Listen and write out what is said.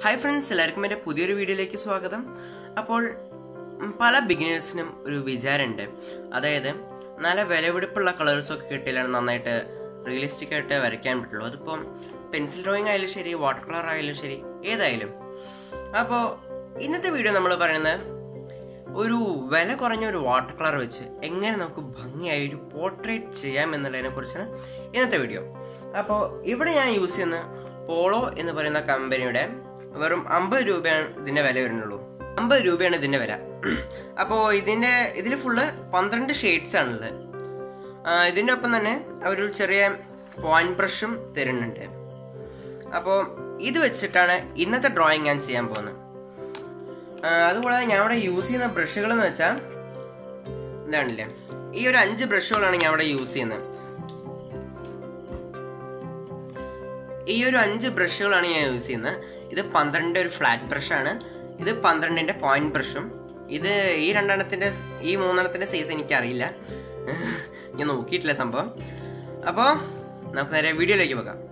hi friends എല്ലാവർക്കും എൻ്റെ പുതിയൊരു വീഡിയോയിലേക്ക് സ്വാഗതം അപ്പോൾ ഉം, പല ബിഗിനേഴ്സിനും ഒരു വിചാരമുണ്ട് അതായത് നല്ല വിലപിടിപ്പുള്ള കളേഴ്സൊക്കെ കിട്ടിയാലാണ് നന്നായിട്ട് റിയലിസ്റ്റിക് ആയിട്ട് വരയ്ക്കാൻ പറ്റുള്ളൂ അതിപ്പം പെൻസിൽ ഡ്രോയിങ് ആയാലും ശരി വാട്ടർ കളർ ആയാലും ശരി ഏതായാലും അപ്പോൾ ഇന്നത്തെ വീഡിയോ നമ്മൾ പറയുന്നത് ഒരു വില കുറഞ്ഞ ഒരു വാട്ടർ കളർ വെച്ച് എങ്ങനെ നമുക്ക് ഭംഗിയായി ഒരു പോർട്രേറ്റ് ചെയ്യാം എന്നുള്ളതിനെ കുറിച്ചാണ് ഇന്നത്തെ വീഡിയോ അപ്പോൾ ഇവിടെ ഞാൻ യൂസ് ചെയ്യുന്ന പോളോ എന്ന് പറയുന്ന കമ്പനിയുടെ വെറും അമ്പത് രൂപയാണ് ഇതിൻ്റെ വില വരുന്നുള്ളൂ അമ്പത് രൂപയാണ് ഇതിൻ്റെ വില അപ്പോൾ ഇതിൻ്റെ ഇതിൽ ഫുള്ള് പന്ത്രണ്ട് ഷെയ്ഡ്സ് ആണുള്ളത് ആ, ഇതിൻ്റെ ഒപ്പം തന്നെ അവരൊരു ചെറിയ പോയിന്റ് ബ്രഷും തരുന്നുണ്ട് അപ്പോൾ ഇത് വെച്ചിട്ടാണ് ഇന്നത്തെ ഡ്രോയിങ് ഞാൻ ചെയ്യാൻ പോകുന്നത് ആ, അതുകൂടാതെ ഞാൻ ഇവിടെ യൂസ് ചെയ്യുന്ന ബ്രഷുകൾ എന്ന് വെച്ചാൽ ഇതാണില്ലേ ഈ ഒരു അഞ്ച് ബ്രഷുകളാണ് ഞാൻ ഇവിടെ യൂസ് ചെയ്യുന്നത് ഈ ഒരു അഞ്ച് ബ്രഷുകളാണ് ഞാൻ യൂസ് ചെയ്യുന്നത് ഇത് പന്ത്രണ്ട് ഒരു ഫ്ലാറ്റ് ബ്രഷാണ് ഇത് പന്ത്രണ്ടിൻ്റെ പോയിന്റ് ബ്രഷും ഇത് ഈ രണ്ടെണ്ണത്തിൻ്റെ ഈ മൂന്നെണ്ണത്തിൻ്റെ സൈസ് എനിക്കറിയില്ല ഞാൻ നോക്കിയിട്ടില്ല സംഭവം അപ്പോൾ നമുക്ക് നേരെ വീഡിയോയിലേക്ക് പോകാം